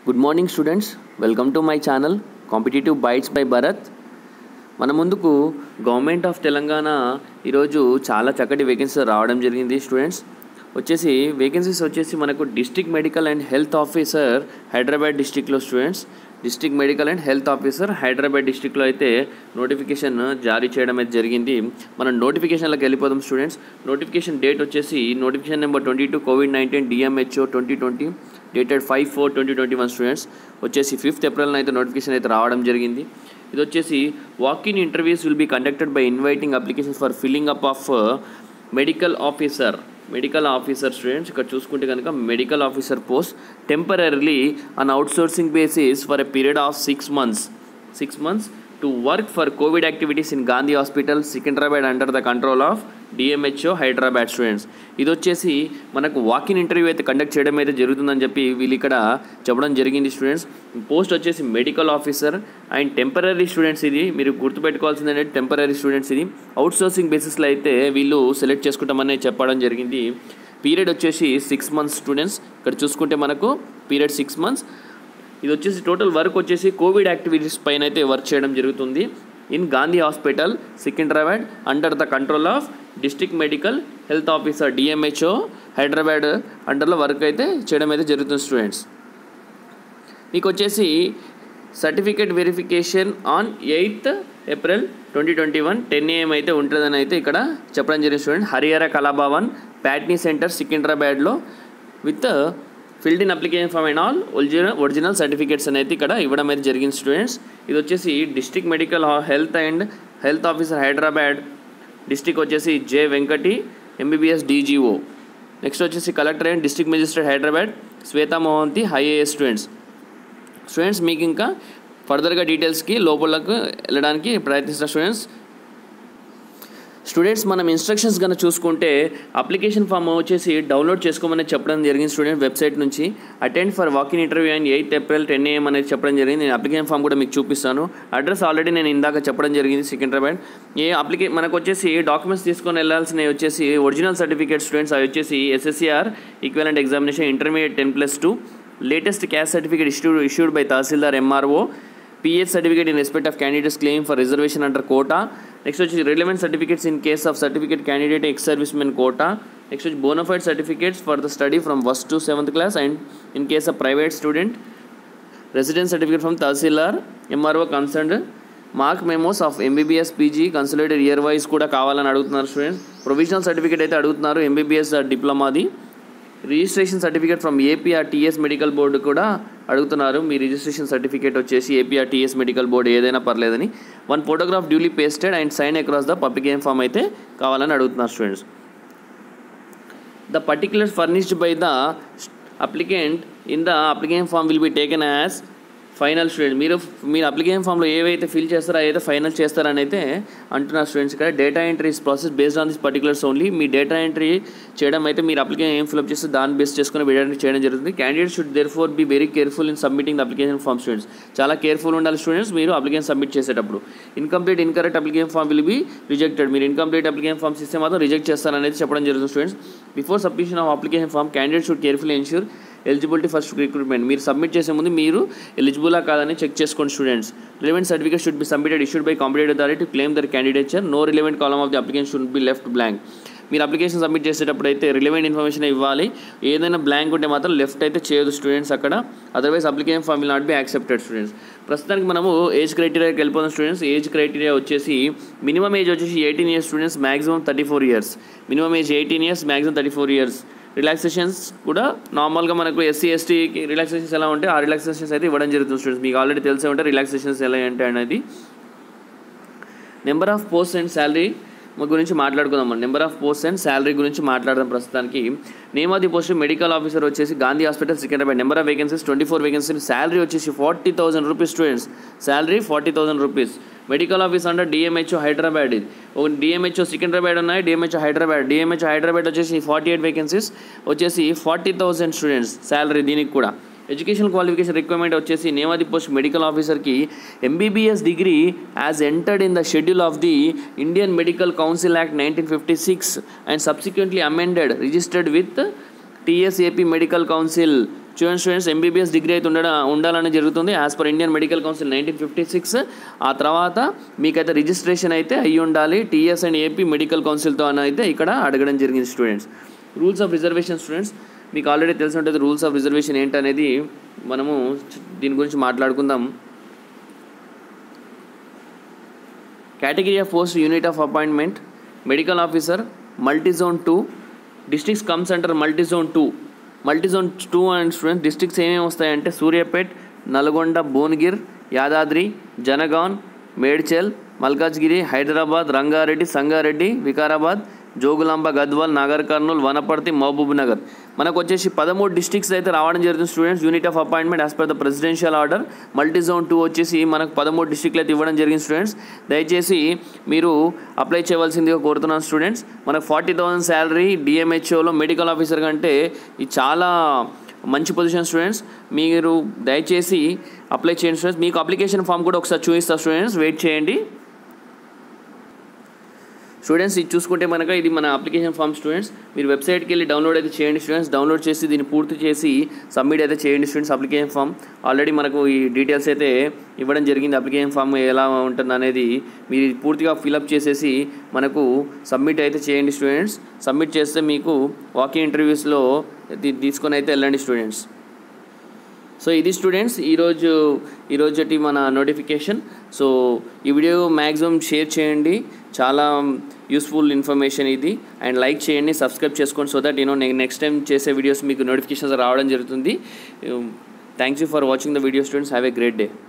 good morning students welcome to my channel competitive bytes by Bharat మన ముందుకు government of Telangana ఈరోజు చాలా చక్కటి వేకెన్సీ రావడం జరిగింది స్టూడెంట్స్ వచ్చేసి వేకెన్సీస్ వచ్చేసి మనకు district medical and health officer Hyderabad డిస్ట్రిక్ట్లో students district medical and health officer Hyderabad డిస్ట్రిక్ట్లో అయితే నోటిఫికేషన్ జారీ చేయడం అయితే జరిగింది మనం నోటిఫికేషన్లోకి వెళ్ళిపోదాం స్టూడెంట్స్ నోటిఫికేషన్ డేట్ వచ్చేసి notification number twenty two Covid nineteen DMHO twenty twenty dated five four twenty twenty one students వచ్చేసి ఫిఫ్త్ ఏప్రిల్న అయితే నోటిఫికేషన్ అయితే రావడం జరిగింది ఇది వచ్చేసి walk in interviews will be conducted by inviting applications for filling up of medical officer medical officer students ఇక్కడ చూసుకుంటే కనుక medical officer post temporarily on outsourcing basis for a period of six months six months to work for Covid activities in Gandhi hospital Secunderabad under the control of DMHO Hyderabad students ఇది వచ్చేసి మనకు walk in interview అయితే conduct చేయడం అయితే జరుగుతుందని చెప్పి వీళ్ళు ఇక్కడ చెప్పడం జరిగింది స్టూడెంట్స్ పోస్ట్ వచ్చేసి medical officer and temporary students ఇది మీరు గుర్తుపెట్టుకోవాల్సింది ఏంటంటే టెంపరీ స్టూడెంట్స్ ఇది అవుట్ సోర్సింగ్ బేసిస్లో అయితే వీళ్ళు సెలెక్ట్ చేసుకుంటామని చెప్పడం జరిగింది పీరియడ్ వచ్చేసి సిక్స్ మంత్స్ స్టూడెంట్స్ ఇక్కడ చూసుకుంటే మనకు పీరియడ్ సిక్స్ మంత్స్ ఇది వచ్చేసి టోటల్ వర్క్ వచ్చేసి కోవిడ్ యాక్టివిటీస్ పైన అయితే వర్క్ చేయడం జరుగుతుంది in Gandhi hospital Secunderabad under the control of district medical health officer DMHO Hyderabad అండర్లో వర్క్ అయితే చేయడం అయితే జరుగుతుంది స్టూడెంట్స్ మీకు వచ్చేసి certificate verification on eighth April twenty twenty one ten AM అయితే ఉంటుందని అయితే ఇక్కడ చెప్పడం జరిగింది స్టూడెంట్ హరిహర కళాభవన్ ప్యాట్నీ సెంటర్ సికింద్రాబాద్లో with filled in application form and all original original certificates అనేది ఇక్కడ ఇవ్వడం అయితే జరిగింది స్టూడెంట్స్ ఇది వచ్చేసి district medical health and health officer Hyderabad district వచ్చేసి J Venkati MBBS DGO next వచ్చేసి collector and district magistrate Hyderabad Shweta Mohanty IAS students students మీకు ఇంకా ఫర్దర్గా డీటెయిల్స్కి లోపలకు వెళ్ళడానికి ప్రయత్నిస్తున్న స్టూడెంట్స్ స్టూడెంట్స్ మనం ఇన్స్ట్రక్షన్స్ కనుక చూసుకుంటే అప్లికేషన్ ఫామ్ వచ్చేసి డౌన్లోడ్ చేసుకోమని చెప్పడం జరిగింది స్టూడెంట్ వెబ్సైట్ నుంచి attend for walk in interview and eighth April ten AM అనేది చెప్పడం జరిగింది నేను అప్లికేషన్ ఫామ్ కూడా మీకు చూపిస్తాను అడ్రస్ ఆల్రెడీ నేను ఇందాక చెప్పడం జరిగింది సికింద్రాబాద్ ఏ అప్లికే మనకు వచ్చేసి డాక్యుమెంట్స్ తీసుకొని వెళ్ళాల్సినవి వచ్చేసి ఒరిజినల్ సర్టిఫికేట్ స్టూడెంట్స్ అవి వచ్చేసి SSC or equivalent examination intermediate ten plus two latest caste certificate issued issued by tahsildar MRO PH certificate in respect of candidates claim for reservation under quota next వచ్చి relevant certificates in case of certificate candidate ex service men quota next వచ్చి bonafide certificates for the study from first to seventh class and in case of private student residence certificate from tahsildar MRO concerned mark memos of MBBS PG consolidated year wise కూడా కావాలని అడుగుతున్నారు students provisional certificate అయితే అడుగుతున్నారు MBBS డిప్లొమాది registration certificate from AP or TS medical board కూడా అడుగుతున్నారు మీ registration certificate వచ్చేసి ఏపీఆర్ టీఎస్ మెడికల్ బోర్డు ఏదైనా పర్లేదని one photograph duly pasted and sign across the publication form అయితే కావాలని అడుగుతున్నారు students the particular furnished by the applicant in the application form will be taken as final student మీరు మీరు application ఫామ్లో ఏవైతే fill చేస్తారో ఏదైతే ఫైనల్ చేస్తారని అయితే అంటున్నారు స్టూడెంట్స్ ఇక్కడ data entry process based on this particulars only మీ డేటా ఎంట్రీ చేయడం అయితే మీరు అప్లికేషన్ ఏం ఫిల్అప్ చేస్తే దాన్ని బేస్ చేసుకుని డేటా ఎంట్రీ చేయడం జరుగుతుంది candidate should therefore be very careful in submitting the application form students చాలా కేర్ఫుల్ ఉండాలి స్టూడెంట్స్ మీరు అప్లికేషన్ సబ్మిట్ చేసేటప్పుడు incomplete incorrect application form will be rejected మీరు ఇన్కంప్లీట్ అప్లికేషన్ ఫామ్స్ ఇస్తే మాత్రం రిజెక్ట్ చేస్తారనేది చెప్పడం జరుగుతుంది students before submission of application form candidate should careful ensure eligibility first recruitment మీరు సబ్మిట్ చేసే ముందు మీరు ఎలిజిబులా కాదని చెక్ చేసుకోండి students relevant certificate should be submitted issued by competitive authority to claim their candidature no relevant column of the application should be left blank మీరు application submit చేసేటప్పుడు అయితే రిలవెంట్ ఇన్ఫర్మేషన్ ఇవ్వాలి ఏదైనా బ్లాంక్ ఉంటే మాత్రం లెఫ్ట్ అయితే చేయదు స్టూడెంట్స్ అక్కడ otherwise application form will not be accepted students ప్రస్తుతానికి మనము ఏజ్ క్రైటీరియాకి వెళ్ళిపోతున్న స్టూడెంట్స్ ఏజ్ క్రైటీరియా వచ్చేసి మినిమం ఏజ్ వచ్చేసి eighteen years students maximum thirty four years minimum age eighteen years maximum thirty four years relaxations కూడా నార్మల్గా మనకు ఎస్సీ ఎస్టీకి రిలాక్సేషన్స్ ఎలా ఉంటే ఆ రిలాక్సేషన్స్ అయితే ఇవ్వడం జరుగుతుంది స్టూడెంట్స్ మీకు ఆల్రెడీ తెలిసే ఉంటే రిలాక్సేషన్స్ ఎలా అంటే అనేది number of post and salary గురించి మాట్లాడుకుందాం number of post and salary గురించి మాట్లాడదాం ప్రస్తుతానికి name of the post medical officer వచ్చేసి Gandhi hospital Secunderabad number of vacancies twenty four vacancy salary వచ్చేసి forty thousand rupees students salary forty thousand rupees medical office under DMHO Hyderabad ఇది ఒక DMHO Secunderabad ఉన్నాయి DMHO Hyderabad DMHO Hyderabad వచ్చేసి forty eight vacancies వచ్చేసి forty thousand students salary దీనికి కూడా education qualification requirement వచ్చేసి నేమాది పోస్ట్ మెడికల్ ఆఫీసర్కి MBBS degree as entered in the schedule of the Indian medical council act nineteen fifty six and subsequently amended registered with TSAP medical council చూడండి students MBBS degree అయితే ఉండడం ఉండాలని జరుగుతుంది as per Indian medical council nineteen fifty six ఆ తర్వాత మీకైతే registration అయితే అయ్యి ఉండాలి టీఎస్ అండ్ ఏపీ మెడికల్ కౌన్సిల్తో అని అయితే ఇక్కడ అడగడం జరిగింది students rules of reservation students మీకు ఆల్రెడీ తెలిసి ఉంటుంది రూల్స్ ఆఫ్ రిజర్వేషన్ ఏంటనేది మనము దీని గురించి మాట్లాడుకుందాం category of post unit of appointment medical officer multizone two districts comes అంటారు multizone two multizone two and students districts ఏమేమి వస్తాయంటే సూర్యాపేట్ నల్గొండ భువనగిర్ యాదాద్రి జనగాన్ మేడ్చల్ మల్కాజ్గిరి హైదరాబాద్ రంగారెడ్డి సంగారెడ్డి వికారాబాద్ జోగులాంబ గద్వాల్ నాగర్ కర్నూల్ వనపర్తి మహబూబ్ నగర్ మనకు వచ్చేసి పదమూడు డిస్ట్రిక్ట్స్ అయితే రావడం జరుగుతుంది students unit of appointment as per the presidential order multi zone two వచ్చేసి మనకు పదమూడు డిస్ట్రిక్ట్లు అయితే ఇవ్వడం జరిగింది స్టూడెంట్స్ దయచేసి మీరు అప్లై చేయవలసిందిగా కోరుతున్నాను స్టూడెంట్స్ మనకు ఫార్టీ థౌసండ్ శాలరీ డిఎంహెచ్ఓలో మెడికల్ ఆఫీసర్ కంటే ఇది చాలా మంచి పొజిషన్ స్టూడెంట్స్ మీరు దయచేసి అప్లై చేయండి స్టూడెంట్స్ మీకు అప్లికేషన్ ఫామ్ కూడా ఒకసారి చూపిస్తా స్టూడెంట్స్ వెయిట్ చేయండి స్టూడెంట్స్ ఇది చూసుకుంటే మనక ఇది మన అప్లికేషన్ ఫామ్ స్టూడెంట్స్ మీరు వెబ్సైట్కి వెళ్ళి డౌన్లోడ్ అయితే చేయండి స్టూడెంట్స్ డౌన్లోడ్ చేసి దీన్ని పూర్తి చేసి సబ్మిట్ అయితే చేయండి స్టూడెంట్స్ అప్లికేషన్ ఫామ్ ఆల్రెడీ మనకు ఈ డీటెయిల్స్ అయితే ఇవ్వడం జరిగింది అప్లికేషన్ ఫామ్ ఎలా ఉంటుంది అనేది మీరు పూర్తిగా ఫిలప్ చేసేసి మనకు సబ్మిట్ అయితే చేయండి స్టూడెంట్స్ సబ్మిట్ చేస్తే మీకు వాకింగ్ ఇంటర్వ్యూస్లో తీసుకొని అయితే వెళ్ళండి స్టూడెంట్స్ సో ఇది స్టూడెంట్స్ ఈరోజు ఈరోజు మన నోటిఫికేషన్ సో ఈ వీడియో మ్యాక్సిమం షేర్ చేయండి చాలా యూస్ఫుల్ ఇన్ఫర్మేషన్ ఇది అండ్ లైక్ చేయండి సబ్స్క్రైబ్ చేసుకోండి so that you know next time చేసే వీడియోస్ మీకు నోటిఫికేషన్స్ రావడం జరుగుతుంది thanks you for watching the video students have a great day